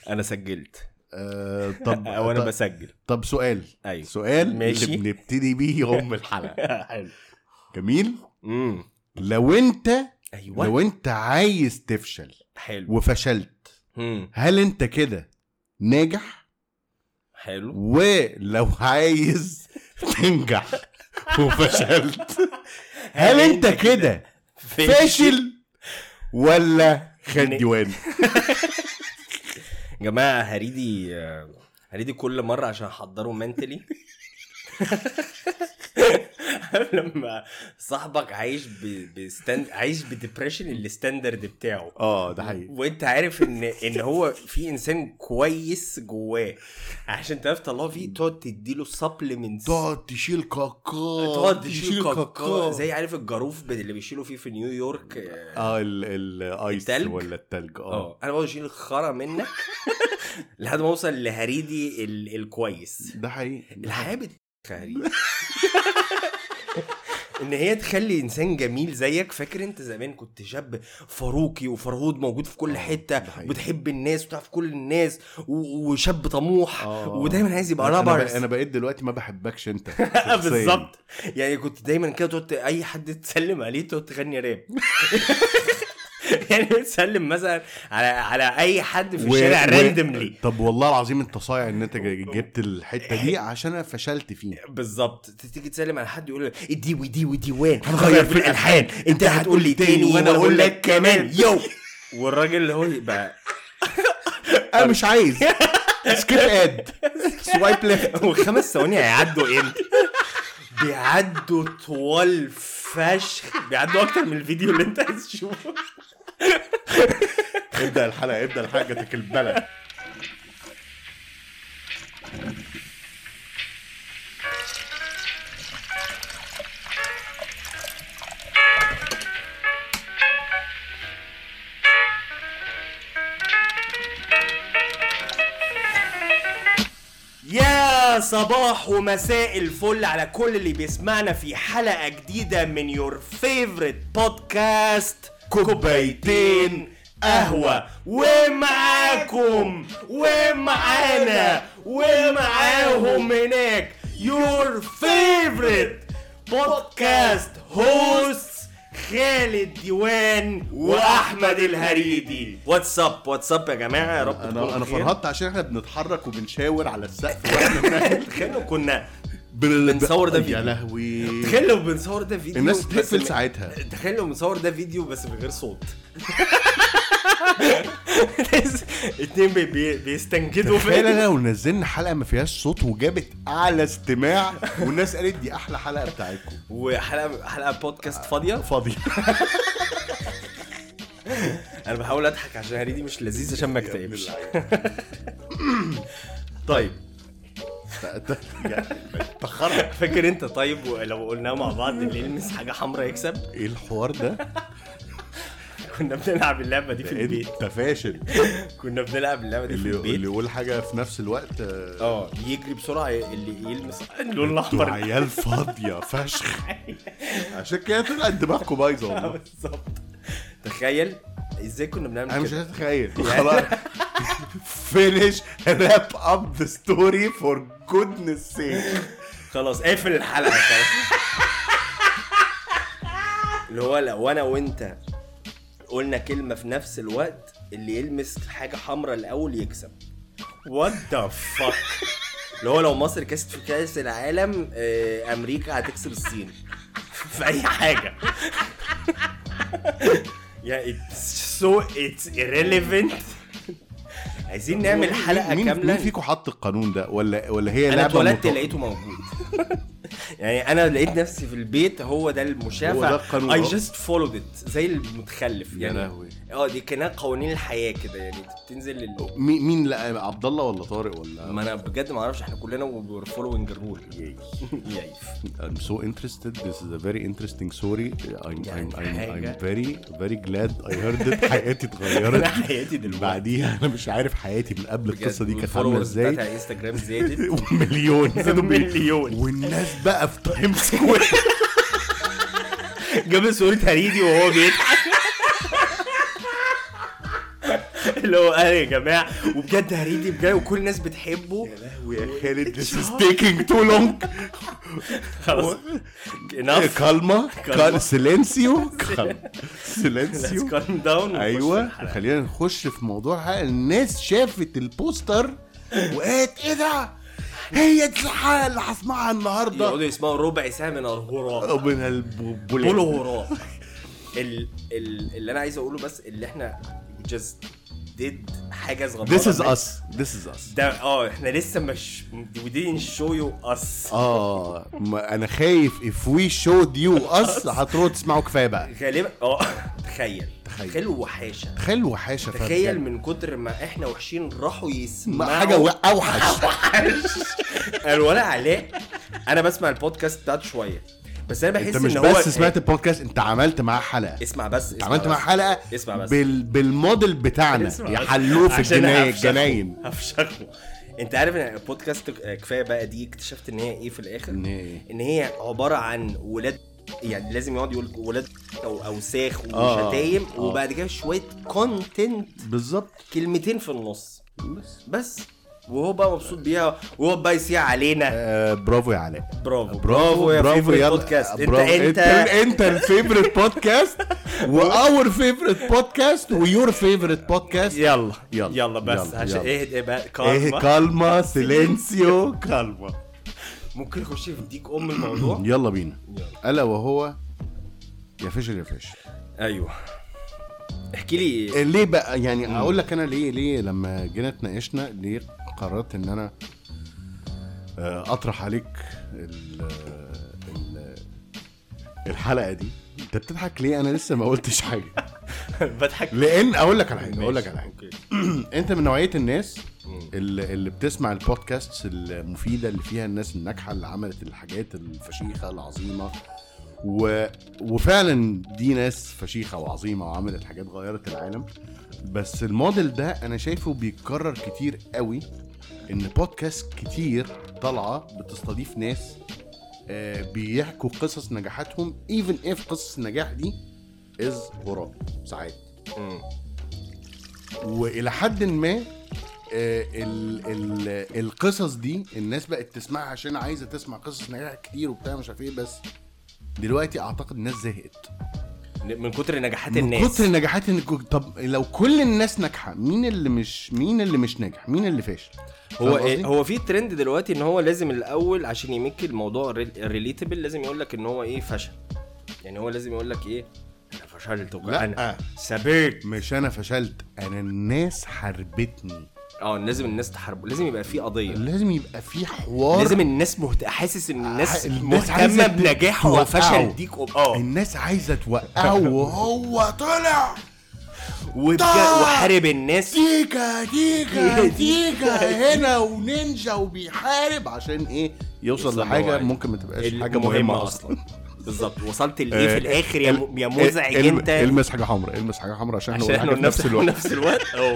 انا سجلت آه طب او انا طب, بسجل طب سؤال ايوه سؤال ماشي. اللي بنبتدي بيه يوم الحلقه حلو جميل امم لو انت ايوه لو انت عايز تفشل حلو وفشلت امم هل انت كده ناجح حلو ولو عايز تنجح وفشلت هل انت كده فاشل ولا خد ن- ديوان يا جماعه هريدي آه، هريدي كل مره عشان احضره منتلي لما صاحبك عايش ب... بستاند عايش بديبريشن الستاندرد بتاعه اه ده حقيقي وانت عارف ان ان هو في انسان كويس جواه عشان تعرف تطلعه فيه تقعد تديله سبلمنتس تقعد تشيل كاكا تقعد تشيل كاكا زي عارف الجاروف اللي بيشيلوا فيه في نيويورك اه اه ال- الايس التلج؟ ولا التلج اه اه انا بقعد اشيل الخرا منك لحد ما اوصل لهريدي ال... الكويس ده حقيقي الحياه بت هريدي ان هي تخلي انسان جميل زيك فاكر انت زمان كنت شاب فاروقي وفرهود موجود في كل آه، حته ده حقيقي. بتحب الناس وتعرف كل الناس و- وشاب طموح آه. ودايما عايز يبقى انا رابرز بق- انا بقيت دلوقتي ما بحبكش انت شخصياً. بالظبط يعني كنت دايما كده تقعد اي حد تسلم عليه تقعد تغني راب يعني تسلم مثلا على على اي حد في و- الشارع و- راندملي طب والله العظيم انت صايع ان انت ج- جبت الحته دي عشان انا فشلت فيه بالظبط تيجي تسلم على حد يقول لك دي ودي ودي وين هنغير في الالحان انت هتقول لي تاني وانا اقول لك كمان يو والراجل اللي هو يبقى انا مش عايز سكيب اد سوايب ليفت وخمس ثواني هيعدوا امتى؟ بيعدوا طوال فشخ بيعدوا اكتر من الفيديو اللي انت عايز تشوفه ابدا الحلقه ابدا الحاجه البلد يا صباح ومساء الفل على كل اللي بيسمعنا في حلقة جديدة من يور فيفورت بودكاست كوبايتين قهوة ومعاكم ومعانا ومعاهم هناك يور فيفورت بودكاست هوست خالد ديوان واحمد الهريدي واتساب واتساب يا جماعه يا رب انا تكونوا انا بخير. فرهطت عشان احنا بنتحرك وبنشاور على السقف واحنا بنعمل- تخيلوا كنا بن- بنصور ده يا فيديو. لهوي تخيل لو بنصور ده فيديو الناس بس تقفل م- ساعتها تخيل لو بنصور ده فيديو بس من غير صوت اتنين بي بي بيستنجدوا تخيل فين لو نزلنا حلقه ما فيهاش صوت وجابت اعلى استماع والناس قالت دي احلى حلقه بتاعتكم وحلقه حلقه بودكاست فاضيه فاضي انا بحاول اضحك عشان هريدي مش لذيذ عشان ما اكتئبش طيب تخرج فاكر انت طيب لو قلناه مع بعض اللي يلمس حاجه حمراء يكسب ايه الحوار ده كنا بنلعب اللعبه دي في البيت انت فاشل كنا بنلعب اللعبه دي في اللي البيت اللي يقول حاجه في نفس الوقت آه، اه يجري بسرعه اللي يلمس اللون انتوا الاحمر عيال فاضيه فشخ عشان كده طلعت دماغكم بايظه والله بالظبط تخيل ازاي كنا بنعمل انا مش كده هتخيل خلاص فينيش راب اب ذا ستوري فور جودنس سيك خلاص قافل الحلقه خلاص اللي هو لو انا وانت قلنا كلمه في نفس الوقت اللي يلمس حاجه حمراء الاول يكسب وات ذا فاك اللي هو لو مصر كسبت في كاس العالم آه، امريكا هتكسب الصين في اي حاجه يا اتس سو اتس irrelevant عايزين نعمل حلقه مين كامله مين فيكم حط القانون ده ولا ولا هي انا لعبه اتولدت مط- لقيته موجود يعني انا لقيت نفسي في البيت هو ده المشافع هو ده القانون اي أهو. جاست فولود ات زي المتخلف يا يعني لهوي اه دي كانها قوانين الحياه كده يعني انت بتنزل ال... مين مين لا عبد الله ولا طارق ولا ما انا بجد ما اعرفش احنا كلنا وير فولوينج الرول يايف I'm so interested. This is a very interesting story. I'm, I'm, I'm, حاجة. I'm very very glad I heard it. حياتي انا اتغيرت حياتي دلوقتي بعديها انا مش عارف حياتي من قبل القصه دي كانت عامله والfollowers ازاي بتاعت على انستجرام زادت مليون زادوا مليون. والناس بقى في تايم سكوير جاب صورة هريدي وهو بيضحك اللي هو قال يا جماعه وبجد هريدي بجد وكل الناس بتحبه ويا خالد this is taking too long خلاص enough كالما كالما. كال سيلينسيو let's سيلينسيو calm down ايوه خلينا نخش في موضوع الحلقه الناس شافت البوستر وقالت ايه ده هي دي الحلقه اللي هسمعها النهارده يقعدوا يسمعوا ربع ساعه من الهراء من البوليت قولوا هراء ال ال اللي انا عايز اقوله بس اللي احنا just did حاجه صغيره This is us This is us ده اه احنا لسه مش we didn't show you us اه ما انا خايف if we showed you us هتروحوا تسمعوا كفايه بقى غالبا اه تخيل تخيل. تخيل وحاشه تخيل وحاشه فعلا. تخيل من كتر ما احنا وحشين راحوا ما يسمعوا حاجه و- اوحش الولا علاء انا بسمع البودكاست بتاعته شويه بس انا بحس انت مش ان هو بس سمعت البودكاست انت عملت معاه حلقه اسمع بس انت اسمع عملت بس. معاه حلقه اسمع بس. بال... بالموديل بتاعنا اسمع بس. يحلوه في عشان الجناين هفشخه. الجناين هفشخه انت عارف ان البودكاست كفايه بقى دي اكتشفت ان هي ايه في الاخر إن هي إيه؟ ان هي عباره عن ولاد يعني لازم يقعد يقول ولاد او اوساخ آه. وشتايم آه. وبعد كده شويه كونتنت بالظبط كلمتين في النص بس بس وهو بقى مبسوط بيها وهو بقى يسيع علينا آه برافو يا علاء برافو برافو يا برافو فيفرت يلا. بودكاست انت برافو. انت انت الفيفورت بودكاست واور فيفورت بودكاست ويور فيفورت بودكاست يلا يلا. يلا بس يلا. عشان يلا. اهدى بقى ايه كالما كالما سيلينسيو كالما ممكن اخش في ديك ام الموضوع يلا بينا يلا. الا وهو يا فشل يا فشل ايوه احكي لي إيه ليه بقى يعني اقول لك انا ليه ليه لما جينا اتناقشنا ليه قررت ان انا آه، اطرح عليك ال ال الحلقه دي انت بتضحك ليه انا لسه ما قلتش حاجه بضحك لان اقول لك على حاجه اقول لك على حاجه أوكي. انت من نوعيه الناس مم. اللي, اللي بتسمع البودكاست المفيده اللي فيها الناس الناجحه اللي عملت الحاجات الفشيخه العظيمه و... وفعلا دي ناس فشيخه وعظيمه وعملت حاجات غيرت العالم بس الموديل ده انا شايفه بيتكرر كتير قوي ان بودكاست كتير طالعه بتستضيف ناس آه، بيحكوا قصص نجاحاتهم ايفن اف قصص النجاح دي از هراء ساعات مم. والى حد ما آه، ال ال القصص دي الناس بقت تسمعها عشان عايزه تسمع قصص نجاح كتير وبتاع مش عارف ايه بس دلوقتي اعتقد الناس زهقت من كتر نجاحات من الناس كتر نجاحات إن- طب لو كل الناس ناجحه مين اللي مش مين اللي مش ناجح مين اللي فاشل هو فاهم إيه قصدي؟ هو في ترند دلوقتي ان هو لازم الاول عشان يمك الموضوع ريليتبل لازم يقول لك ان هو ايه فشل يعني هو لازم يقول لك ايه انا فشلت وك- انا لا سبيت مش انا فشلت انا الناس حربتني اه لازم الناس تحاربه لازم يبقى في قضيه لازم يبقى في حوار لازم الناس مهت... حاسس ان الناس, الناس عايزة مهتمه بنجاحه توقعه. وفشل ديك اه الناس عايزه توقعه وهو طلع وبجد طه. وحارب الناس تيكا تيكا دي- تيكا هنا ونينجا وبيحارب عشان ايه يوصل يوصل لحاجه لهواية. ممكن ما تبقاش ال- حاجه مهمه اصلا بالظبط وصلت لايه في آه، الاخر يا, م... يا ال- مزعج ال- انت المس حاجه حمراء المس حاجه حمراء عشان عشان نقول احنا حاجه في نفس الوقت نفس الوقت اه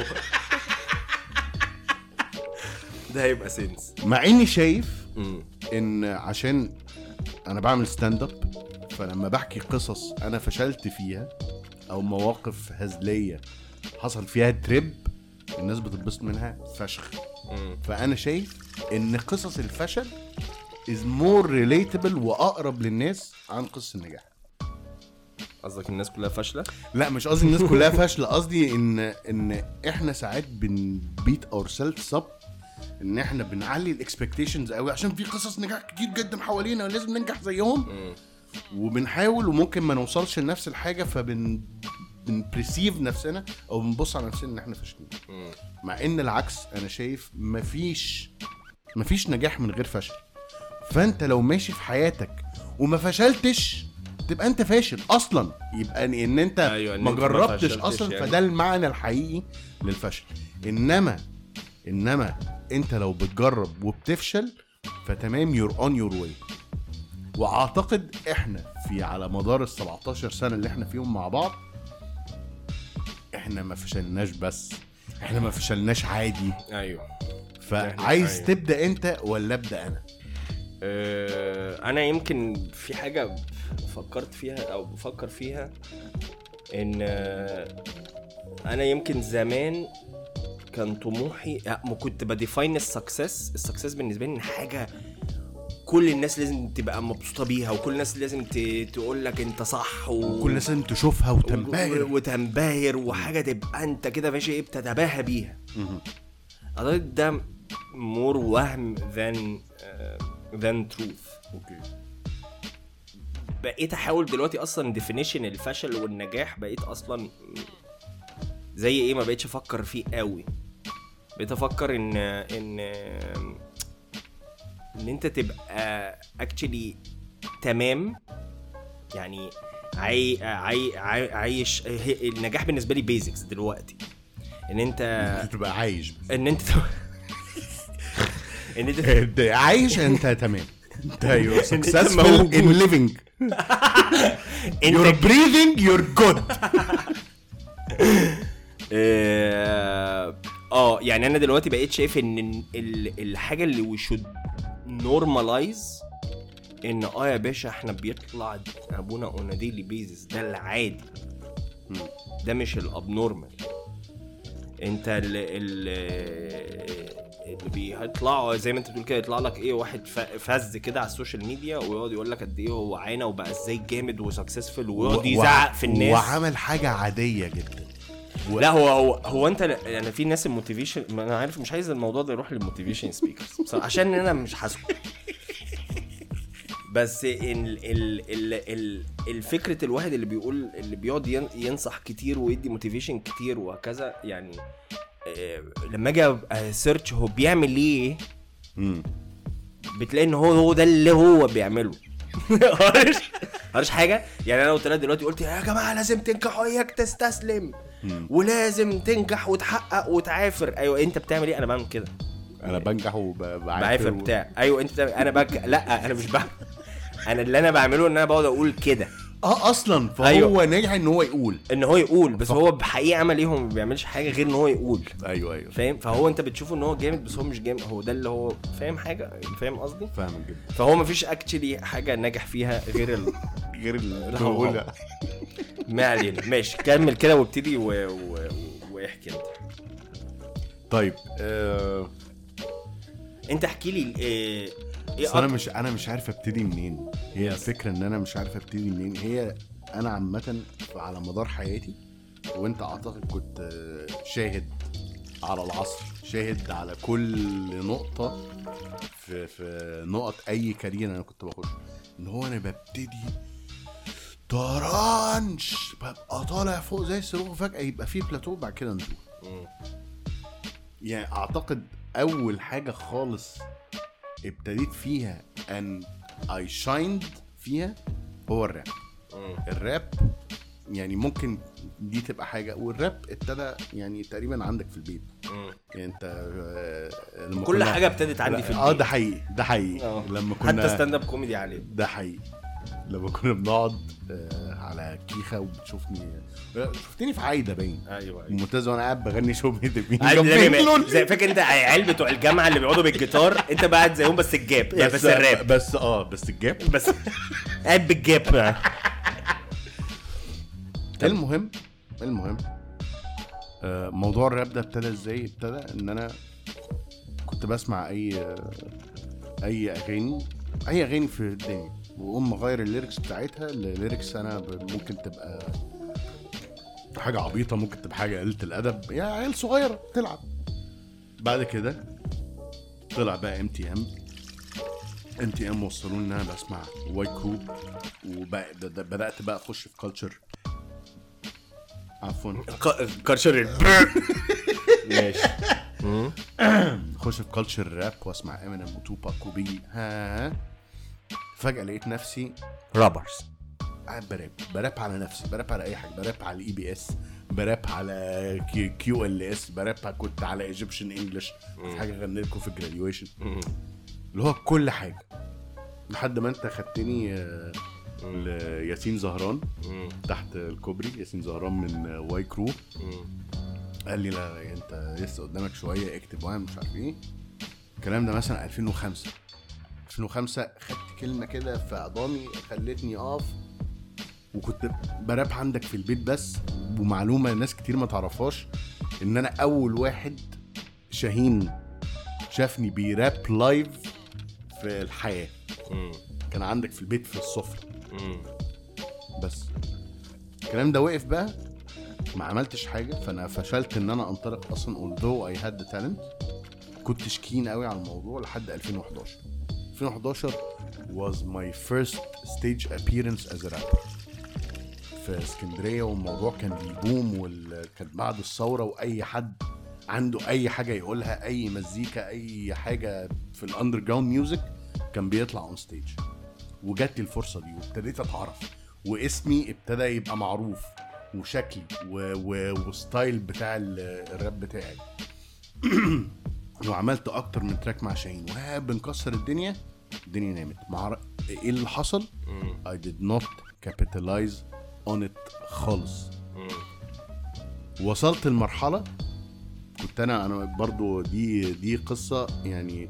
ده هيبقى سنس مع اني شايف ان عشان انا بعمل ستاند اب فلما بحكي قصص انا فشلت فيها او مواقف هزليه حصل فيها تريب الناس بتتبسط منها فشخ فانا شايف ان قصص الفشل is more relatable واقرب للناس عن قصص النجاح قصدك الناس كلها فاشله لا مش قصدي الناس كلها فاشله قصدي ان ان احنا ساعات بنبيت اور سيلف اب ان احنا بنعلي الاكسبكتيشنز قوي عشان في قصص نجاح كتير جدا حوالينا ولازم ننجح زيهم وبنحاول وممكن ما نوصلش لنفس الحاجه فبن بنبريسيف نفسنا او بنبص على نفسنا ان احنا فاشلين مع ان العكس انا شايف مفيش مفيش نجاح من غير فشل فانت لو ماشي في حياتك وما فشلتش تبقى انت فاشل اصلا يبقى ان ان انت أيوة، إن ما أنت ما جربتش فشلتش اصلا يعني. فده المعنى الحقيقي للفشل انما انما انت لو بتجرب وبتفشل فتمام يور اون يور واي واعتقد احنا في على مدار ال 17 سنه اللي احنا فيهم مع بعض احنا ما فشلناش بس احنا ما فشلناش عادي ايوه فعايز أيوة. تبدا انت ولا ابدا انا آه، انا يمكن في حاجه فكرت فيها او بفكر فيها ان آه، انا يمكن زمان كان طموحي آه، ما كنت بديفاين السكسس السكسس بالنسبه لي ان حاجه كل الناس لازم تبقى مبسوطه بيها وكل الناس لازم ت- تقول لك انت صح و... كل الناس لازم تشوفها وتنبهر و- وتنبهر وحاجه تبقى انت كده ماشي ايه بتتباهى بيها اعتقد ده مور وهم than uh, than truth اوكي بقيت احاول دلوقتي اصلا ديفينيشن الفشل والنجاح بقيت اصلا زي ايه ما بقيتش افكر فيه قوي بقيت افكر ان ان ان انت تبقى اكشلي تمام يعني عاي عاي عاي عايش هي- النجاح بالنسبه لي بيزكس دلوقتي ان انت تبقى عايش ان انت ان انت انت عايش انت تمام انت you're successful موجود. in living you're انت breathing you're good اه آه، يعني انا دلوقتي بقيت شايف ان ال- الحاجه اللي وي شود نورماليز ان اه يا باشا احنا بيطلع ابونا اون ديلي بيزس ده العادي ده مش الابنورمال انت ال ال اللي بيطلعوا زي ما انت بتقول كده يطلع لك ايه واحد ف- فز كده على السوشيال ميديا ويقعد يقول لك قد ايه هو عانى وبقى ازاي جامد وسكسسفul ويقعد و- يزعق في الناس وعمل حاجه عاديه جدا و- لا هو هو هو انت انا في ناس الموتيفيشن ما انا عارف مش عايز الموضوع ده يروح للموتيفيشن سبيكرز عشان انا مش حاسكم بس ال ال ال ال الفكره الواحد اللي بيقول اللي بيقعد ين- ينصح كتير ويدي موتيفيشن كتير وهكذا يعني آه، لما اجي سيرش هو بيعمل ليه مم. بتلاقي ان هو هو ده اللي هو بيعمله قرش قرش حاجه يعني انا لو طلعت دلوقتي قلت يا جماعه لازم تنجح وياك تستسلم ولازم تنجح وتحقق وتعافر ايوه انت بتعمل ايه انا بعمل كده انا بنجح وبعافر بعافر بتاع ايوه انت بتعمل انا بك... لا انا مش بعمل انا اللي انا بعمله ان انا بقعد اقول كده اه اصلا فهو أيوة. ناجح ان هو يقول ان هو يقول بس هو بحقيقه عمل ايه هو ما بيعملش حاجه غير ان هو يقول ايوه ايوه فاهم فهو انت بتشوفه ان هو جامد بس هو مش جامد هو ده اللي هو فاهم حاجه فاهم قصدي فاهم جدا فهو مفيش اكشلي حاجه نجح فيها غير ال... غير اللي لا، هو- بقولها ما علينا ماشي كمل كده وابتدي و... و... واحكي انت طيب آه انت احكي لي ايه ايه بس انا أك- مش انا مش عارف ابتدي منين هي الفكره ان انا مش عارف ابتدي منين هي انا عامه على مدار حياتي وانت اعتقد كنت آه، شاهد على العصر شاهد على كل نقطه في في نقط اي كارير انا كنت بخش ان هو انا ببتدي طرنش ببقى طالع فوق زي الصاروخ فجاه يبقى في بلاتو بعد كده نزول مم. يعني اعتقد اول حاجه خالص ابتديت فيها ان اي شايند فيها هو الراب مم. الراب يعني ممكن دي تبقى حاجه والراب ابتدى يعني تقريبا عندك في البيت مم. يعني انت آه، لما كل كنا- حاجه ابتدت عندي في اه البيت ده حقيقي ده حقيقي آه. لما كنا حتى ستاند اب كوميدي عليه ده حقيقي لما كنا بنقعد آه، على كيخه وبتشوفني آه، شفتني في عايده باين ايوه ايوه ممتاز وانا قاعد بغني شو مين عادي ده بيبقى- زي فاكر انت عيال بتوع الجامعه اللي بيقعدوا بالجيتار انت بقى قاعد زيهم بس الجاب بس, بس الراب بس اه بس الجاب بس قاعد بالجاب المهم المهم آه، موضوع الراب ده ابتدى ازاي ابتدى ان انا كنت بسمع اي آه، اي اغاني اي اغاني في الدنيا واقوم مغير الليركس بتاعتها لليركس انا ب- ممكن تبقى حاجه عبيطه ممكن تبقى حاجه قله الادب يا عيال صغيره تلعب بعد كده طلع بقى ام تي ام ام تي ام وصلوني ان انا بسمع واي كرو وبدات بقى اخش في كلتشر عفوا كارشر ماشي اخش في كلتشر راب واسمع امينيم وتوباك وبيجي ها فجاه لقيت نفسي رابرز قاعد براب براب على نفسي براب على اي حاجه براب على الاي بي اس براب على كي- كيو ال اس براب كنت على ايجيبشن انجلش في حاجه غنيت لكم في الجراديويشن اللي هو كل حاجه لحد ما انت خدتني آه، لياسين زهران تحت الكوبري ياسين زهران من آه، واي كرو قال لي لا انت لسه قدامك شويه اكتب وانا مش عارف ايه الكلام ده مثلا 2005 2005 خدت كلمه كده في عظامي خلتني اقف وكنت براب عندك في البيت بس ومعلومه ناس كتير ما تعرفهاش ان انا اول واحد شاهين شافني بيراب لايف في الحياه مم. كان عندك في البيت في السفره مم. بس الكلام ده وقف بقى ما عملتش حاجه فانا فشلت ان انا انطلق اصلا although I had the talent كنتش كين قوي على الموضوع لحد 2011 2011 was my first stage appearance as a rapper في اسكندريه والموضوع كان بيبوم وكان بعد الثوره واي حد عنده اي حاجه يقولها اي مزيكا اي حاجه في الاندر جراوند ميوزك كان بيطلع اون ستيج وجات لي الفرصه دي وابتديت اتعرف واسمي ابتدى يبقى معروف وشكلي و... و... وستايل بتاع ال- الراب بتاعي وعملت اكتر من تراك مع شاهين وبنكسر الدنيا الدنيا نامت مع ايه اللي حصل مم. I did not capitalize on it خالص مم. وصلت لمرحلة كنت انا انا برضو دي دي قصة يعني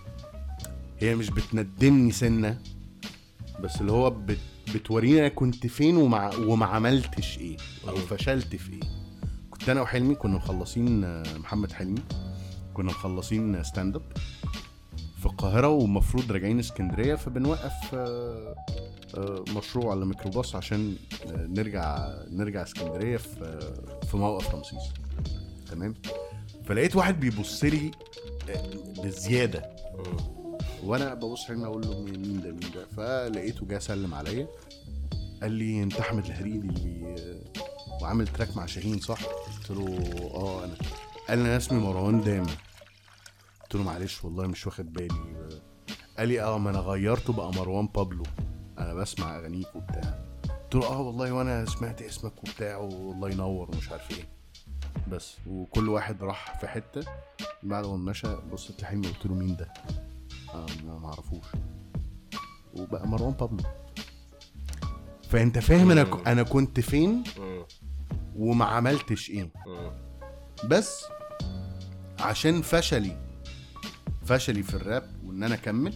هي مش بتندمني سنة بس اللي هو بت بتوريني انا كنت فين وما وما عملتش ايه او مم. فشلت في ايه كنت انا وحلمي كنا مخلصين آه، محمد حلمي كنا مخلصين ستاند اب في القاهرة ومفروض راجعين اسكندرية فبنوقف آه، آه، مشروع على ميكروباص عشان آه، نرجع نرجع اسكندرية في آه، في موقف رمسيس تمام فلقيت واحد بيبص لي آه، بزيادة مم. وانا ببص حلمي اقول له مين مين ده مين ده فلقيته جه سلم عليا قال لي انت احمد الهريدي اللي بي... وعامل تراك مع شاهين صح؟ قلت له اه انا قال لي انا اسمي مروان داما قلت له معلش والله مش واخد بالي قال لي اه ما انا غيرته بقى مروان بابلو انا بسمع اغانيك وبتاع قلت له اه والله وانا سمعت اسمك وبتاع والله ينور ومش عارف ايه بس وكل واحد راح في حته بعد ما مشى بصيت لحلمي قلت له مين ده؟ اه ما ما اعرفوش وبقى مروان بابلو فانت فاهم انا ك- انا كنت فين مم. وما عملتش ايه مم. بس عشان فشلي فشلي في الراب وان انا اكمل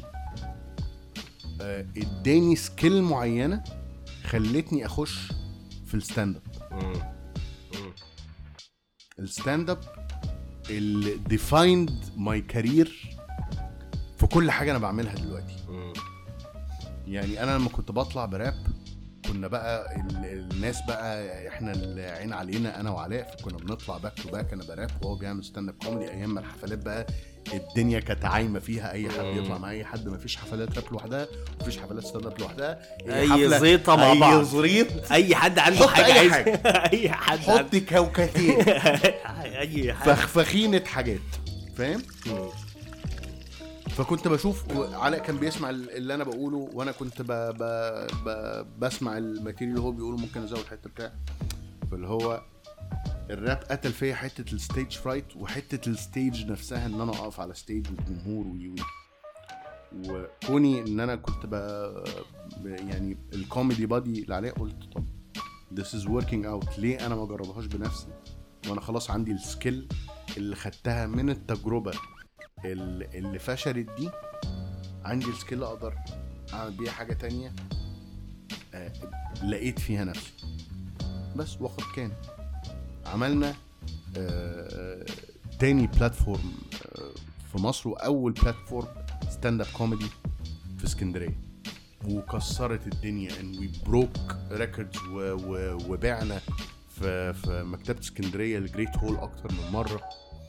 آه، اداني سكيل معينه خلتني اخش في الستاند اب مم. مم. الستاند اب اللي ديفايند ماي كارير في كل حاجه انا بعملها دلوقتي مم. يعني انا لما كنت بطلع براب كنا بقى ال- الناس بقى احنا العين علينا انا وعلاء فكنا بنطلع باك تو باك انا براب وهو بيعمل ستاند اب كوميدي ايام ما الحفلات بقى الدنيا كانت عايمه فيها اي حد مم. يطلع مع اي حد ما فيش حفلات راب لوحدها مفيش حفلات ستاند اب لوحدها هي اي حفلة- زيطه مع أي بعض زريط اي حد عنده حط حاجه أي عايز حاجة. اي حد عنده حط كوكتين اي حاجه فخفخينه حاجات فاهم مم. فكنت بشوف علاء كان بيسمع اللي انا بقوله وانا كنت ب... ب... ب... بسمع الماتيريال اللي هو بيقوله ممكن ازود حته بتاع فاللي هو الراب قتل فيا حته الستيج فرايت وحته الستيج نفسها ان انا اقف على ستيج والجمهور وي وي وكوني ان انا كنت ب... ب- يعني الكوميدي بادي لعلاء قلت طب this is working out ليه انا ما اجربهاش بنفسي وانا خلاص عندي السكيل اللي خدتها من التجربه ال- اللي فشلت دي عندي السكيل اقدر اعمل بيها حاجه تانية آه، لقيت فيها نفسي بس وقد كان عملنا آه، تاني بلاتفورم آه، في مصر واول بلاتفورم ستاند اب كوميدي في اسكندريه وكسرت الدنيا ان وي بروك ريكوردز وبعنا في في مكتبه اسكندريه الجريت هول اكتر من مره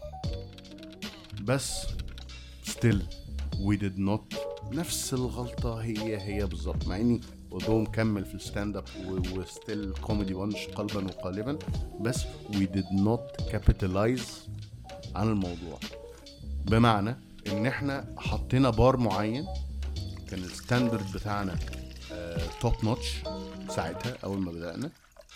بس ستيل وي ديد نوت نفس الغلطه هي هي بالظبط مع اني وضوء مكمل في الستاند اب وستيل كوميدي وانش قلبا وقالبا بس وي ديد نوت كابيتالايز عن الموضوع بمعنى ان احنا حطينا بار معين كان الستاندرد بتاعنا توب نوتش ساعتها اول ما بدانا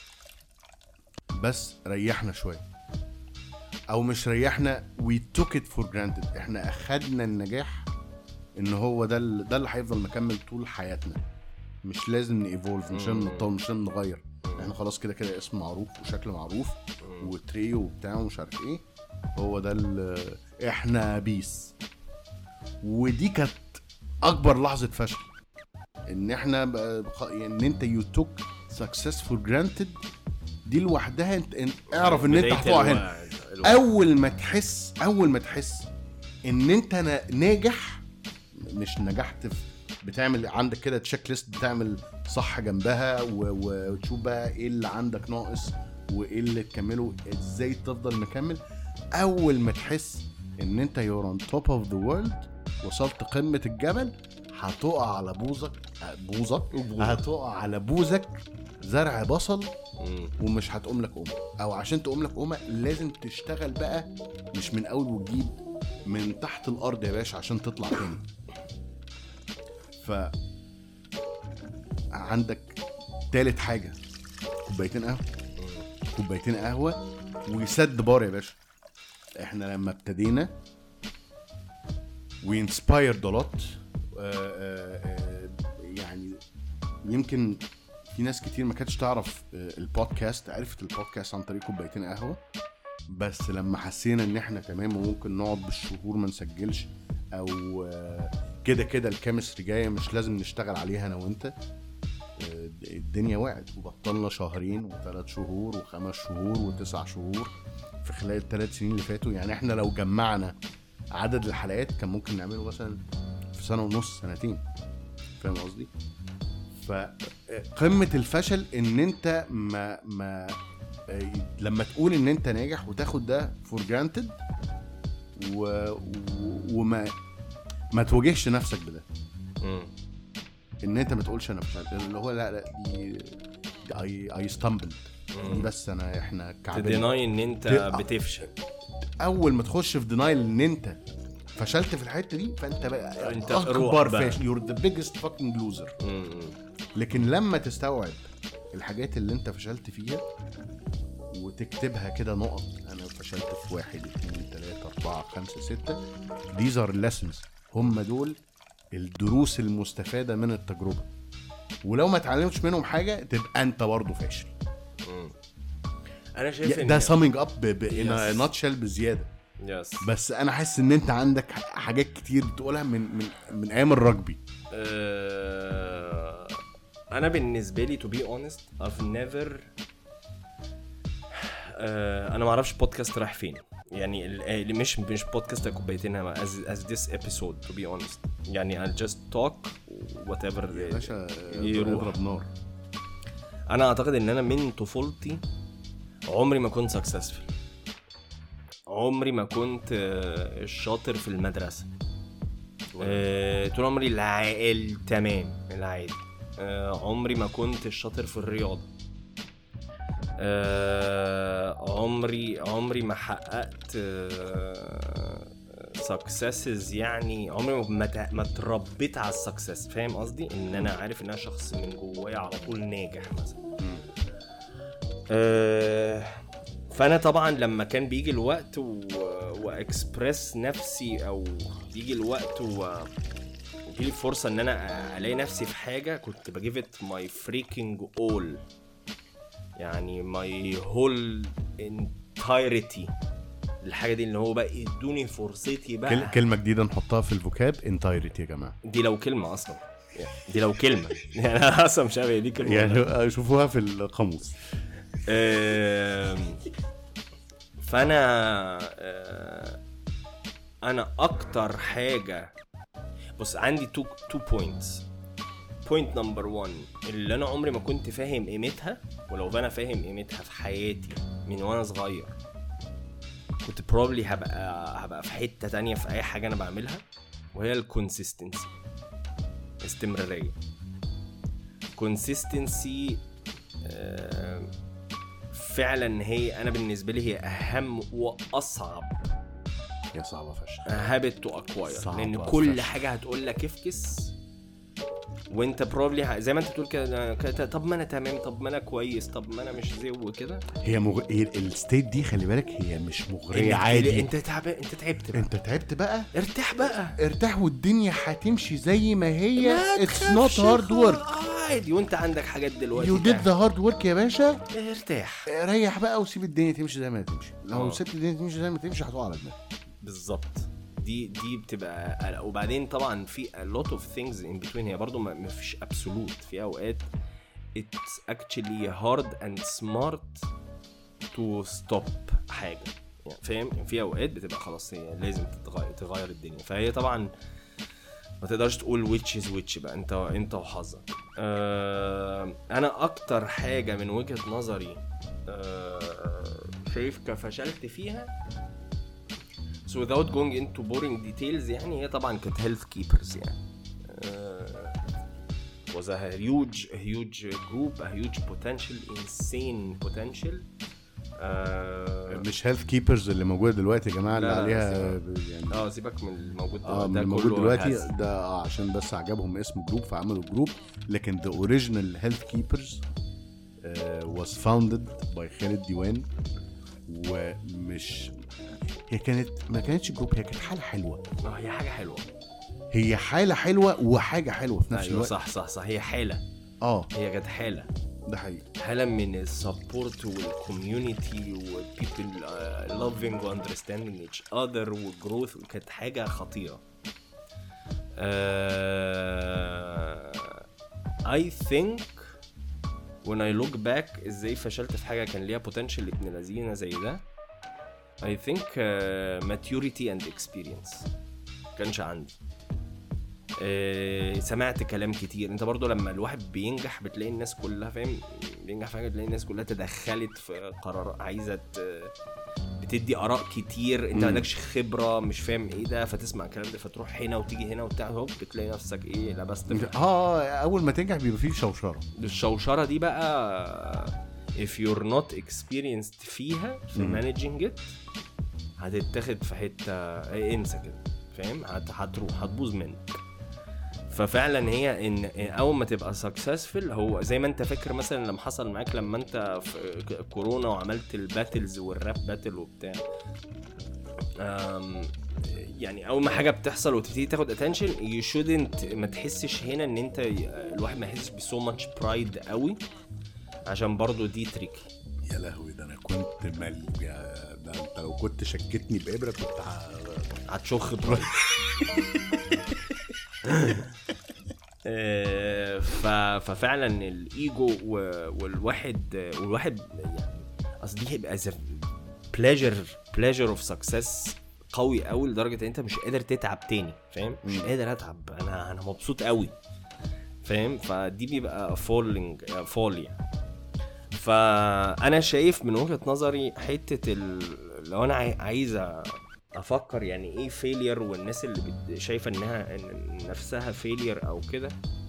بس ريحنا شويه او مش ريحنا وي توك ات فور جرانتد احنا اخدنا النجاح ان هو ده ال- ده اللي هيفضل مكمل طول حياتنا مش لازم نيفولف مش لازم نتطور مش لازم نغير احنا خلاص كده كده اسم معروف وشكل معروف وتريو وبتاع ومش عارف ايه هو ده ال- احنا بيس ودي كانت اكبر لحظه فشل ان احنا بقى- بخ- يعني ان انت يو توك سكسس فور جرانتد دي لوحدها انت, انت اعرف ان انت بداية هتقع هنا الوعد. الوقت. اول ما تحس اول ما تحس ان انت نا- ناجح مش نجحت في بتعمل عندك كده تشيك ليست بتعمل صح جنبها و- وتشوف بقى ايه اللي عندك ناقص وايه اللي تكمله ازاي تفضل مكمل اول ما تحس ان انت يور اون توب اوف ذا وورلد وصلت قمه الجبل هتقع على بوزك بوزك هتقع على بوزك زرع بصل مم. ومش هتقوم لك قومه او عشان تقوم لك قومه لازم تشتغل بقى مش من اول وجديد من تحت الارض يا باشا عشان تطلع تاني ف عندك تالت حاجه كوبايتين قهوه كوبايتين قهوه ويسد بار يا باشا احنا لما ابتدينا وانسبايرد لوت يعني يمكن في ناس كتير ما كانتش تعرف آه، البودكاست عرفت البودكاست عن طريق كوبايتين قهوه بس لما حسينا ان احنا تمام وممكن نقعد بالشهور ما نسجلش او آه، كده كده الكيمستري جايه مش لازم نشتغل عليها انا وانت آه، الدنيا وقعت وبطلنا شهرين وثلاث شهور وخمس شهور وتسع شهور في خلال الثلاث سنين اللي فاتوا يعني احنا لو جمعنا عدد الحلقات كان ممكن نعمله مثلا في سنه ونص سنتين فاهم قصدي؟ فقمه الفشل ان انت ما ما آه، لما تقول ان انت ناجح وتاخد ده فور جرانتد و... و... وما ما تواجهش نفسك بده مم. ان انت ما تقولش انا فشلت اللي هو لا لا دي اي اي ستامبلد دي بس انا احنا كعبين تديناي ان انت ت- بتفشل اول ما تخش في دينايل ان انت فشلت في الحته دي فانت بقى أنت روح اكبر بقى. فاشل يور ذا بيجست فاكينج لوزر مم. لكن لما تستوعب الحاجات اللي انت فشلت فيها وتكتبها كده نقط انا فشلت في واحد اتنين تلاته اربعه خمسه سته these are lessons هم دول الدروس المستفاده من التجربه ولو ما اتعلمتش منهم حاجه تبقى انت برضه فاشل انا شايف ان ده سامينج اب ب Yes. ناتشل بزياده يس بس انا حاسس ان انت عندك حاجات كتير بتقولها من من من ايام الرجبي آه، انا بالنسبه لي to be honest I've never آه، انا ما اعرفش بودكاست رايح فين يعني ال- اللي مش مش بودكاست كوبايتين as, as this episode to be honest يعني I'll just talk whatever يا باشا يروح. اضرب نار انا اعتقد ان انا من طفولتي عمري ما كنت سكسسفل عمري ما كنت آه، الشاطر في المدرسه آه، طول عمري العاقل تمام العادي آه، عمري ما كنت الشاطر في الرياضه آه، عمري عمري ما حققت سكسسز يعني عمري ما ت- ما اتربيت على السكسس فاهم قصدي ان انا عارف ان انا شخص من جوايا على طول ناجح مثلا آه، فانا طبعا لما كان بيجي الوقت و... واكسبرس نفسي او يجي الوقت و يجي لي فرصه ان انا الاقي نفسي في حاجه كنت بجيف ات ماي فريكنج اول يعني ماي هول انتايرتي الحاجه دي اللي هو بقى ادوني فرصتي كل- بقى كلمه جديده نحطها في الفوكاب انتايرتي يا جماعه دي لو كلمه اصلا دي لو كلمه يعني انا اصلا مش عارف هي دي كلمه ولا لأ. يعني شوفوها في القاموس آم، فانا آه، انا اكتر حاجه بص عندي تو تو بوينتس بوينت نمبر 1 اللي انا عمري ما كنت فاهم قيمتها ولو انا فاهم قيمتها في حياتي من وانا صغير كنت بروبلي هبقى هبقى في حته تانية في اي حاجه انا بعملها وهي الكونسيستنسي استمراريه كونسيستنسي فعلا هي انا بالنسبه لي هي اهم واصعب يا صعبه فشخ هابت تو اكواير صعبة لان كل فشخ. حاجه هتقول لك افكس وانت بروبلي زي ما انت بتقول كده كده، طب ما انا تمام طب ما انا كويس طب ما انا مش زي وكده هي مغ... هي الستيت دي خلي بالك هي مش مغريه انت- عادي انت تعبان انت تعبت بقى انت تعبت بقى ارتاح بقى ارتاح والدنيا هتمشي زي ما هي ما اتس تخافش نوت هارد ورك خالص. عادي وانت عندك حاجات دلوقتي يو ديد تعمل. ذا هارد ورك يا باشا ارتاح ريح بقى وسيب الدنيا تمشي زي ما هي تمشي لو اه. سبت الدنيا تمشي زي ما تمشي هتقع على دماغك بالظبط دي دي بتبقى وبعدين طبعا في a lot of things in between هي برضو ما ما فيش absolute في اوقات it's actually hard and smart to stop حاجه يعني فاهم يعني في اوقات بتبقى خلاص هي لازم تتغير, تغير الدنيا فهي طبعا ما تقدرش تقول ويتش از ويتش بقى انت انت وحظك آه انا اكتر حاجه من وجهه نظري آه شايف كفشلت فيها so without going into boring details يعني هي طبعا كانت health keepers يعني آه was a huge a huge group a huge potential insane potential آه مش هيلث كيبرز اللي موجوده دلوقتي يا جماعه اللي لا، لا، عليها يعني اه سيبك من الموجود اه ده اللي موجود كله دلوقتي هز. ده آه عشان بس عجبهم اسم جروب فعملوا جروب لكن ذا اوريجينال هيلث كيبرز واز فاوندد باي خالد ديوان ومش هي كانت ما كانتش جروب هي كانت حاله حلوه اه هي حاجه حلوه هي حاله حلوه وحاجه حلوه في نفس ايوه الوقت صح صح صح هي حاله اه هي كانت حاله ده حقيقي حاله من السبورت والكوميونتي وبيبل لافينج واندرستاندينج ايتش اذر وجروث كانت حاجه خطيره اي ثينك when I look back ازاي فشلت في حاجه كان ليها potential ابن لذينه زي ده I think uh, maturity and experience كانش عندي آه، سمعت كلام كتير انت برضو لما الواحد بينجح بتلاقي الناس كلها فاهم بينجح في حاجه تلاقي الناس كلها تدخلت في قرار عايزه ت- بتدي اراء كتير انت ما عندكش خبره مش فاهم ايه ده فتسمع الكلام ده فتروح هنا وتيجي هنا وبتاع هوب بتلاقي نفسك ايه لبست في اه اول ما تنجح بيبقى فيه شوشره الشوشره دي بقى if you're not experienced فيها في managing it هتتاخد في حته إيه، انسى كده فاهم هت- هتروح هتبوظ منك ففعلا هي ان إن اول ما تبقى سكسسفل هو زي ما انت فاكر مثلا لما حصل معاك لما انت في ك- كورونا وعملت الباتلز والراب باتل وبتاع أم، يعني اول ما حاجه بتحصل وتبتدي تاخد اتنشن يو شودنت ما تحسش هنا ان انت الواحد ما يحسش بسو ماتش برايد قوي عشان برضو دي تريكي يا لهوي ده انا كنت مال يا ده انت لو كنت شكتني بابره كنت ه- هتشخ برايد آه، ف... ففعلا الايجو و... والواحد والواحد يعني اصل دي هيبقى بليجر بليجر اوف سكسس قوي قوي لدرجه ان انت مش قادر تتعب تاني فاهم مش قادر اتعب انا انا مبسوط قوي فاهم فدي بيبقى فولينج فول يعني فانا شايف من وجهه نظري حته ال... لو انا عاي- عايز أ- افكر يعني ايه فيلير والناس اللي بت... شايفه انها إن نفسها فيلير او كده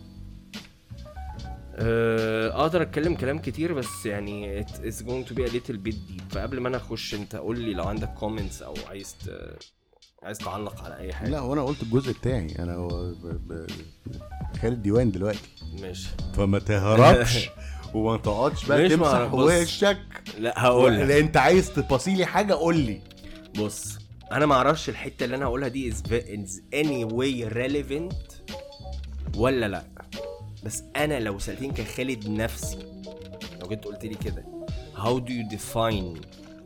آه، اقدر اتكلم كلام كتير بس يعني it- it's going to be a little bit deep فقبل ما انا اخش انت قول لي لو عندك comments او عايز ت... عايز تعلق على اي حاجه لا وانا قلت الجزء بتاعي انا ب... ب... خالد ديوان دلوقتي ماشي فما تهربش وما تقعدش بقى مش تمسح مع- بص. وشك لا هقول لك. لا انت عايز تبصيلي حاجه قول لي بص انا ما اعرفش الحته اللي انا هقولها دي is, ve- is any way relevant ولا لا بس انا لو سالتني كخالد نفسي لو جيت قلت لي كده how do you define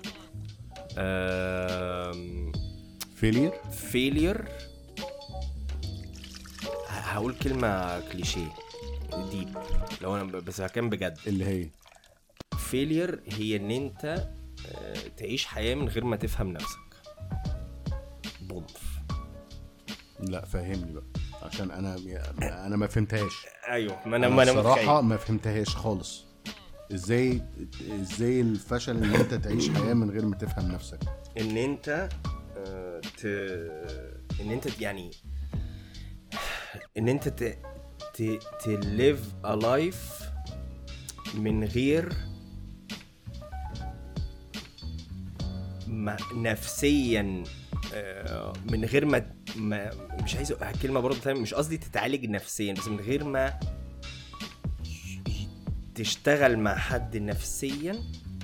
um, فيلير failure ه- هقول كلمه كليشيه ديب لو انا ب- بس كان بجد اللي هي فيلير هي ان انت آه، تعيش حياه من غير ما تفهم نفسك بومف لا فهمني بقى عشان انا انا ما فهمتهاش ايوه ما انا انا ما انا بصراحه متخيل. ما فهمتهاش خالص ازاي ازاي الفشل ان انت تعيش حياه من غير ما تفهم نفسك ان انت آه، ت ان انت يعني ان انت ت ت ت live a life من غير ما نفسيا آه، من غير ما, ما مش عايز أقول- الكلمه برضه تاني مش قصدي تتعالج نفسيا بس من غير ما تشتغل مع حد نفسيا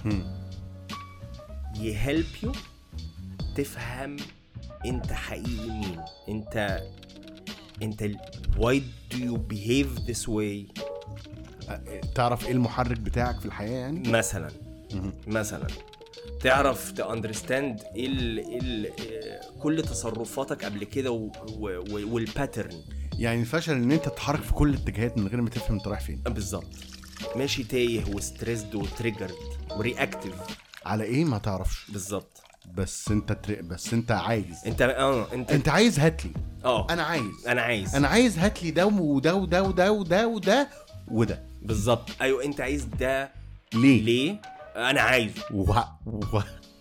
يهلب يو تفهم انت حقيقي مين انت انت ال- why do you behave this way تعرف ايه المحرك بتاعك في الحياه يعني مثلا مثلا تعرف تاندرستاند ايه ال إيه ال إيه كل تصرفاتك قبل كده و- و- و- والباترن يعني الفشل ان انت تتحرك في كل الاتجاهات من غير ما تفهم انت رايح فين بالظبط ماشي تايه وستريسد وتريجرد ورياكتيف على ايه ما تعرفش بالظبط بس انت تر... بس انت عايز انت اه انت انت عايز هات لي اه انا عايز انا عايز انا عايز هات لي ده وده وده وده وده وده وده بالظبط ايوه انت عايز ده ليه ليه انا عايزه و... و...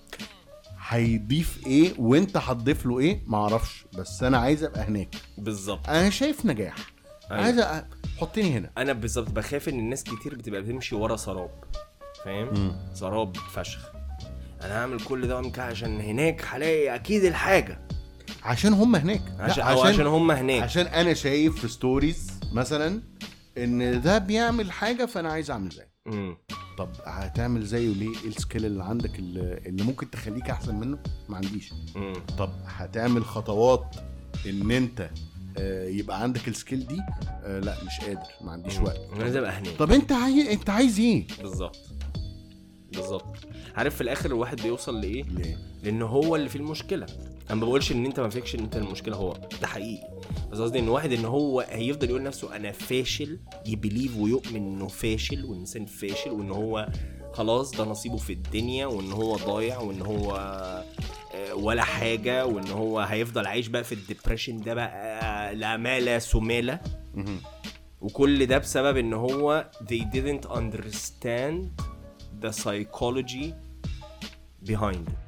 هيضيف ايه وانت هتضيف له ايه معرفش بس انا عايز ابقى هناك بالظبط انا شايف نجاح أيوة. عايز أ... حطني هنا انا بالظبط بخاف ان الناس كتير بتبقى بتمشي ورا سراب فاهم سراب فشخ انا هعمل كل ده وأعمل كده عشان هناك هلاقي اكيد الحاجه عشان هم هناك لا، عشان او عشان هم هناك عشان انا شايف في ستوريز مثلا ان ده بيعمل حاجه فانا عايز اعمل زيه مم. طب هتعمل زيه ليه ايه السكيل اللي عندك اللي, اللي ممكن تخليك احسن منه ما عنديش مم. طب هتعمل خطوات ان انت آه، يبقى عندك السكيل دي آه، لا مش قادر ما عنديش وقت انا لازم ابقى هناك طب انت عايز انت عايز ايه بالظبط بالظبط عارف في الاخر الواحد بيوصل لايه ليه لان هو اللي فيه المشكله انا ما بقولش ان انت ما فيكش ان انت المشكله هو ده حقيقي بس قصدي ان واحد ان هو هيفضل يقول لنفسه انا فاشل يبليف ويؤمن انه فاشل والانسان فاشل وان هو خلاص ده نصيبه في الدنيا وان هو ضايع وان هو آه، ولا حاجه وان هو هيفضل عايش بقى في الدبريشن ده بقى لا مال سماله مهم. وكل ده بسبب ان هو they didn't understand the psychology behind it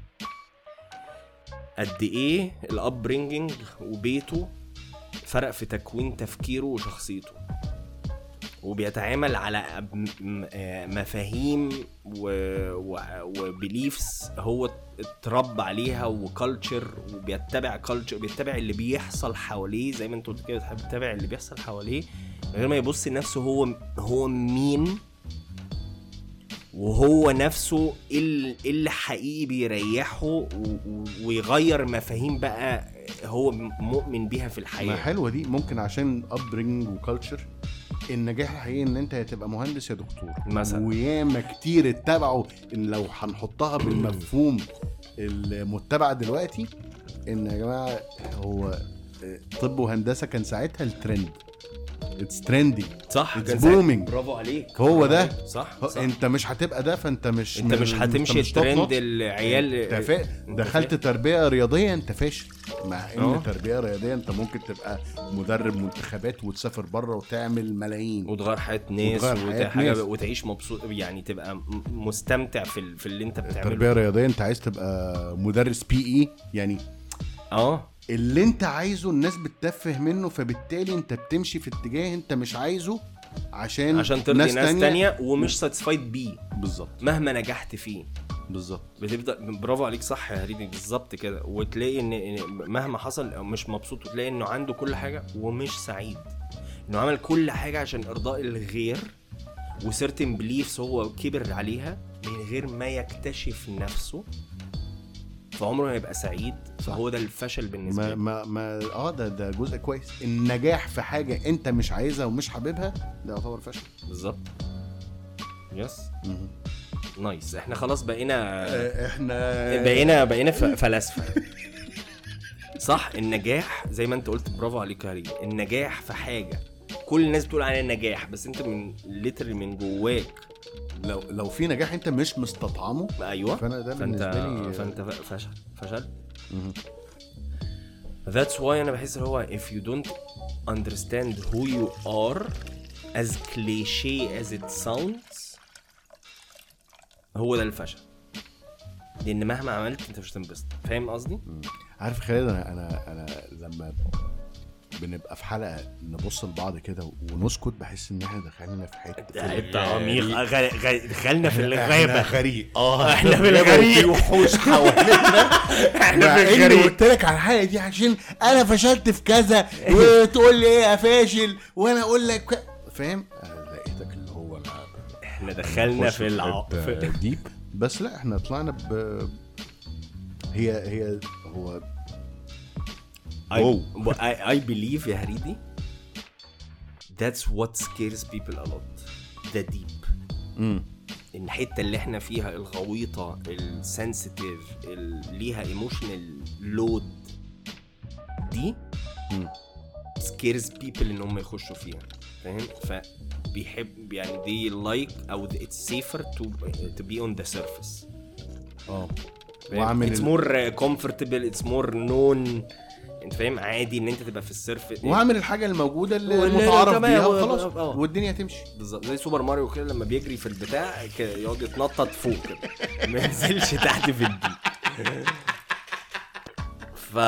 قد ايه الابرينجينج وبيته فرق في تكوين تفكيره وشخصيته وبيتعامل على م- م- آه مفاهيم وبيليفز هو اتربى عليها وكالتشر وبيتبع كالتشر بيتبع اللي بيحصل حواليه زي ما انت قلت كده بتحب تتابع اللي بيحصل حواليه من غير ما يبص لنفسه هو هو مين وهو نفسه إيه ال- إيه اللي حقيقي بيريحه و- و- ويغير مفاهيم بقى هو مؤمن بيها في ما الحياه حلوه دي ممكن عشان ابرينج وكالتشر النجاح الحقيقي ان انت يا تبقى مهندس يا دكتور مثلا. وياما كتير اتبعوا ان لو هنحطها بالمفهوم المتبع دلوقتي ان يا جماعه هو طب وهندسه كان ساعتها الترند اتس ترندي صح It's كان ساعتها- booming. برافو عليك هو برافو ده. عليك. صح, صح. انت مش هتبقى ده فانت مش انت مش من- هتمشي مش top الترند notch. العيال انت فا... انت دخلت فاهم؟ تربيه رياضيه انت فاشل مع ان اه. تربيه رياضيه انت ممكن تبقى مدرب منتخبات وتسافر بره وتعمل ملايين وتغير حياه ناس وتغير حياة وت- حاجة ناس. وتعيش مبسوط يعني تبقى م- مستمتع في ال- في اللي انت بتعمله تربيه رياضيه انت عايز تبقى مدرس بي اي يعني اه اللي انت عايزه الناس بتتفه منه فبالتالي انت بتمشي في اتجاه انت مش عايزه عشان عشان ترضي ناس, ناس تانية ومش ساتسفايد بيه بالظبط مهما نجحت فيه بالظبط بتبدا برافو عليك صح يا هريدي بالظبط كده وتلاقي ان إن مهما حصل مش مبسوط وتلاقي انه عنده كل حاجه ومش سعيد انه عمل كل حاجه عشان ارضاء الغير وسيرتن بليفز هو كبر عليها من غير ما يكتشف نفسه فعمره ما يبقى سعيد فهو ده الفشل بالنسبه ما لي ما ما اه ده ده جزء كويس النجاح في حاجه انت مش عايزها ومش حاببها ده يعتبر فشل بالظبط يس مهم. نايس احنا خلاص بقينا آه، احنا بقينا بقينا ف- فلاسفه صح النجاح زي ما انت قلت برافو عليك يا هريم النجاح في حاجه كل الناس بتقول عليها نجاح بس انت من ليترلي من جواك لو لو في نجاح انت مش مستطعمه ايوه فانا ده فانت بالنسبه لي فانت ف- فشل فشل مهم. That's why انا بحس اللي هو if you don't understand who you are as cliche as it sounds هو ده الفشل لان مهما عملت انت مش هتنبسط فاهم قصدي؟ عارف خالد انا انا انا لما بنبقى في حلقه نبص لبعض كده ونسكت بحس ان احنا دخلنا في حته انت عميق غ- غ- دخلنا في احنا الغابه غريق اه احنا في الغابة الغريق. وفي وحوش حوالينا احنا مع في اني الغريق قلت لك على الحلقه دي عشان انا فشلت في كذا وتقول لي ايه يا فاشل وانا اقول لك ك- فاهم أنا لقيتك اللي هو انا احنا دخلنا في الع... في... ديب بس لا احنا طلعنا ب هي هي هو I, I, I believe يا هريدي that's what scares people a lot the deep مم. الحته اللي احنا فيها الغويطه السنسيتيف اللي ليها ايموشنال لود دي مم. scares people ان هم يخشوا فيها فاهم فبيحب يعني they like او it's safer to to be on the surface اه وأعمل اتس ال- مور كومفورتبل اتس مور نون انت فاهم عادي ان انت تبقى في السيرف واعمل الحاجه الموجوده اللي واللي المتعارف تمام، بيها و- وخلاص آه. والدنيا تمشي بالظبط زي سوبر ماريو كده لما بيجري في البتاع كده يقعد يتنطط فوق كده ما ينزلش تحت في الدي ف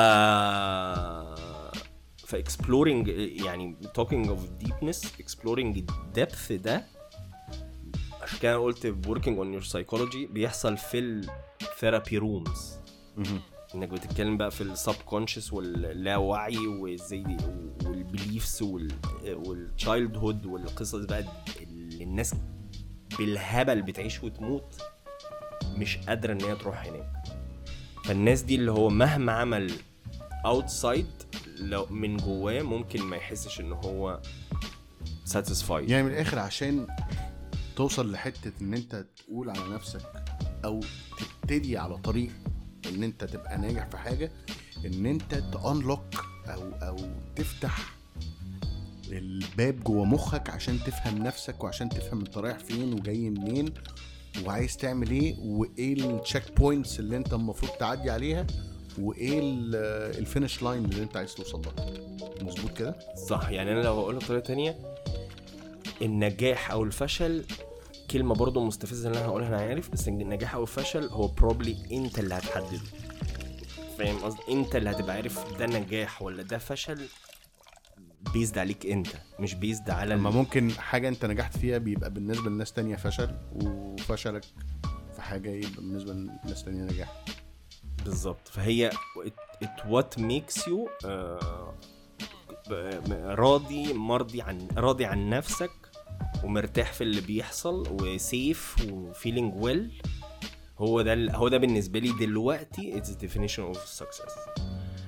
ف exploring يعني talking of deepness exploring الدبث ده عشان كده قلت working on your psychology بيحصل في الثيرابي رومز انك بتتكلم بقى في السب كونشس واللاوعي وازاي والبيليفز والتشايلد هود والقصص بقى اللي الناس بالهبل بتعيش وتموت مش قادره ان هي تروح هناك فالناس دي اللي هو مهما عمل اوتسايد لو من جواه ممكن ما يحسش ان هو ساتيسفايد يعني من الاخر عشان توصل لحته ان انت تقول على نفسك او تبتدي على طريق ان انت تبقى ناجح في حاجه ان انت تانلوك او او تفتح الباب جوه مخك عشان تفهم نفسك وعشان تفهم انت رايح فين وجاي منين وعايز تعمل ايه وايه التشيك بوينتس اللي انت المفروض تعدي عليها وايه ال- الفينش لاين اللي انت عايز توصل لها مظبوط كده صح يعني انا لو هقولها بطريقه تانية النجاح او الفشل كلمه برضو مستفزه اللي انا هقولها انا عارف بس إن النجاح او الفشل هو بروبلي انت اللي هتحدده فاهم قصدي انت اللي هتبقى عارف ده نجاح ولا ده فشل بيزد عليك انت مش بيزد على لما ال- ممكن حاجة انت نجحت فيها بيبقى بالنسبة لناس تانية فشل وفشلك في حاجة يبقى بالنسبة لناس تانية نجاح بالظبط فهي it, it what makes you آه، ب- راضي مرضي عن راضي عن نفسك ومرتاح في اللي بيحصل وسيف وفيلينج ويل هو ده ال- هو ده بالنسبه لي دلوقتي it's the definition of success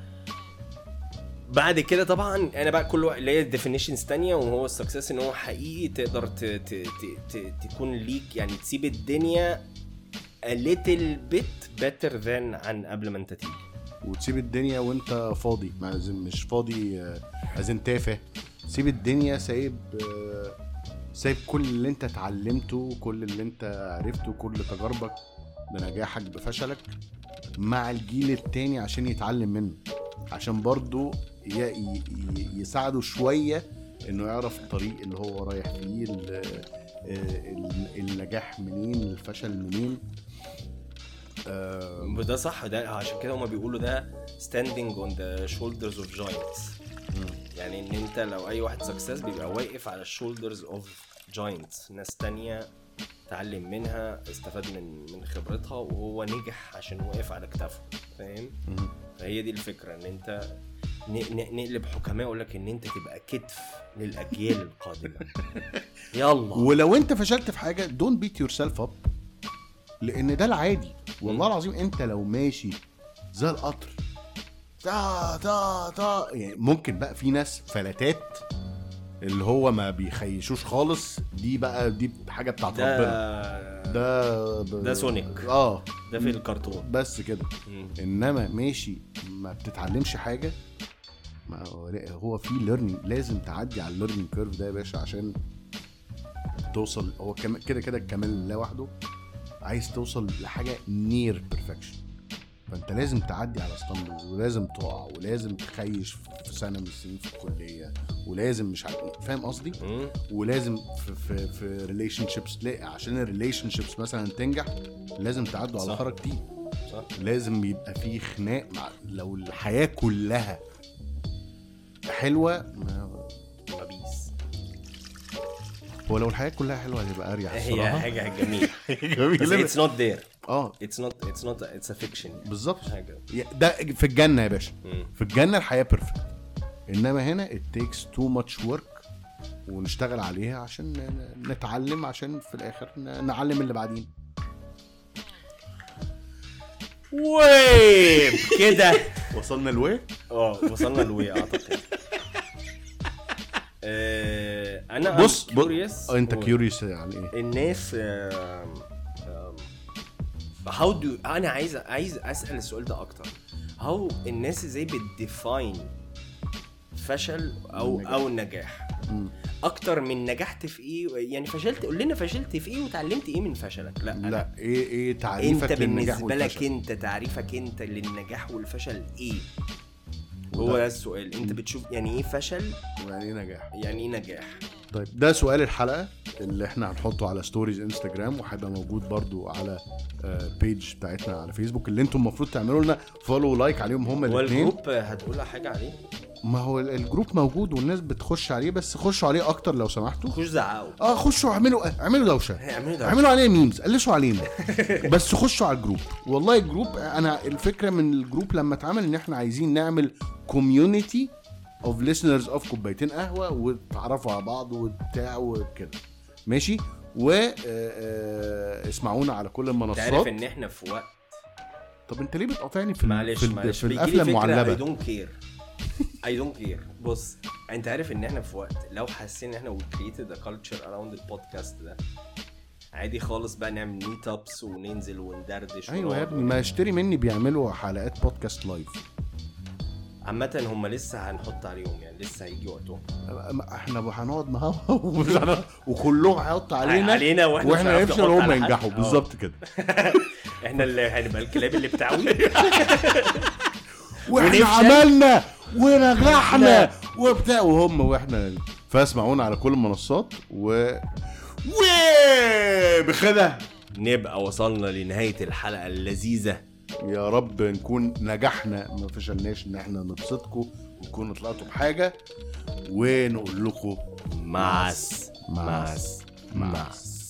بعد كده طبعا انا بقى كل واحد ليا ديفينيشنز تانية وهو السكسس ان هو حقيقي تقدر ت ت ت ت تكون ليك يعني تسيب الدنيا a little bit better than عن قبل ما انت تيجي وتسيب الدنيا وانت فاضي ما لازم- مش فاضي آه، ازن تافه سيب الدنيا سايب آه، سايب كل اللي انت اتعلمته كل اللي انت عرفته كل تجاربك بنجاحك بفشلك مع الجيل التاني عشان يتعلم منه عشان برضو ي- ي- ي- يساعده شوية انه يعرف الطريق اللي هو رايح فيه ال- آه، ال- النجاح منين الفشل منين آه، وده صح ده عشان كده هما بيقولوا ده standing on the shoulders of giants يعني ان انت لو اي واحد سكسس بيبقى واقف على الشولدرز اوف جاينتس ناس تانية اتعلم منها استفاد من من خبرتها وهو نجح عشان واقف على كتافه فاهم مم. فهي دي الفكره ان انت ن- ن- نقلب حكماء اقول لك ان انت تبقى كتف للاجيال القادمه يلا ولو انت فشلت في حاجه دونت بيت يور سيلف اب لان ده العادي والله العظيم انت لو ماشي زي القطر تا تا تا يعني ممكن بقى في ناس فلتات اللي هو ما بيخيشوش خالص دي بقى دي حاجه بتاعت ربنا ده ده ب... ده سونيك. اه ده في الكرتون بس كده مم. انما ماشي ما بتتعلمش حاجه ما هو لا- هو في ليرنينج لازم تعدي على الليرنينج كيرف ده يا باشا عشان توصل هو كم- كده كده الكمال لله وحده عايز توصل لحاجه نير بيرفكشن فانت لازم تعدي على ستاندرز ولازم تقع ولازم تخيش في سنه من السنين في الكليه ولازم مش عارف ايه فاهم قصدي؟ مم. ولازم في في في ريليشن شيبس عشان الريليشن شيبس مثلا تنجح لازم تعدوا على صح. خرا كتير صح لازم يبقى في خناق مع لو الحياه كلها حلوه ما خبيث هو لو الحياه كلها حلوه هتبقى اريح هي الصراحه حاجه جميله بس جميله اتس نوت ذير اه اتس نوت اتس نوت اتس ا فيكشن بالظبط حاجه يا- ده في الجنه يا باشا مم. في الجنه الحياه بيرفكت انما هنا it takes too much work ونشتغل عليها عشان ن- نتعلم عشان في الاخر ن- نعلم اللي بعدين ويب كده وصلنا لويه اه وصلنا لوي اعتقد آه، انا بص I'm بص curious آه، انت هو كيوريوس يعني ايه الناس هاو دو انا عايز عايز اسال السؤال ده اكتر هاو الناس ازاي بتديفاين فشل او النجاح. او النجاح مم. اكتر من نجحت في ايه يعني فشلت قول لنا فشلت في ايه وتعلمت ايه من فشلك لا أنا- لا ايه ايه تعريفك انت للنجاح بالنسبه لك والفشل؟ انت تعريفك انت للنجاح والفشل ايه هو وده- ده السؤال انت بتشوف يعني ايه فشل يعني ايه نجاح يعني ايه نجاح طيب ده سؤال الحلقه اللي احنا هنحطه على ستوريز انستجرام وهيبقى موجود برضو على بيج بتاعتنا على فيسبوك اللي انتم المفروض تعملوا لنا فولو لايك عليهم هما هو الاثنين الجروب هتقول حاجه عليه ما هو ال- الجروب موجود والناس بتخش عليه بس خشوا عليه اكتر لو سمحتوا خش زعقوا اه خشوا اعملوا اعملوا دوشه اعملوا ده اعملوا عليه ميمز قلشوا علينا بس خشوا على الجروب والله الجروب انا الفكره من الجروب لما اتعمل ان احنا عايزين نعمل كوميونتي اوف listeners اوف كوبايتين قهوه وتعرفوا على بعض وبتاع وكده ماشي و آه، آه، اسمعونا على كل انت عارف المنصات ان احنا في وقت طب انت ليه بتقاطعني في ال- معلش في, ال- معلش في بيجيلي القفله فكره اي المعلبه دونت كير اي دونت كير بص انت عارف ان احنا في وقت لو حاسين ان احنا we created a culture around البودكاست ده عادي خالص بقى نعمل ميت ابس وننزل وندردش ايوه يا ونقعد ابني ما اشتري مني بيعملوا حلقات بودكاست لايف عامة هم لسه هنحط عليهم يعني لسه هيجي وقتهم احنا هنقعد معاهم ومش هنقعد- وكلهم هيحط علينا علينا واحنا مش واحنا هنعرف نفشل نحط وهم على حد. ينجحوا اه. بالظبط كده احنا اللي هنبقى الكلاب اللي بتعوي واحنا ونفشل. عملنا ونجحنا وبتاع وهم واحنا فاسمعونا على كل المنصات و و بخده نبقى وصلنا لنهاية الحلقة اللذيذة يا رب نكون نجحنا ما فشلناش ان احنا نبسطكم ونكون طلعتوا بحاجه ونقول لكم ماس ماس ماس ماس ماس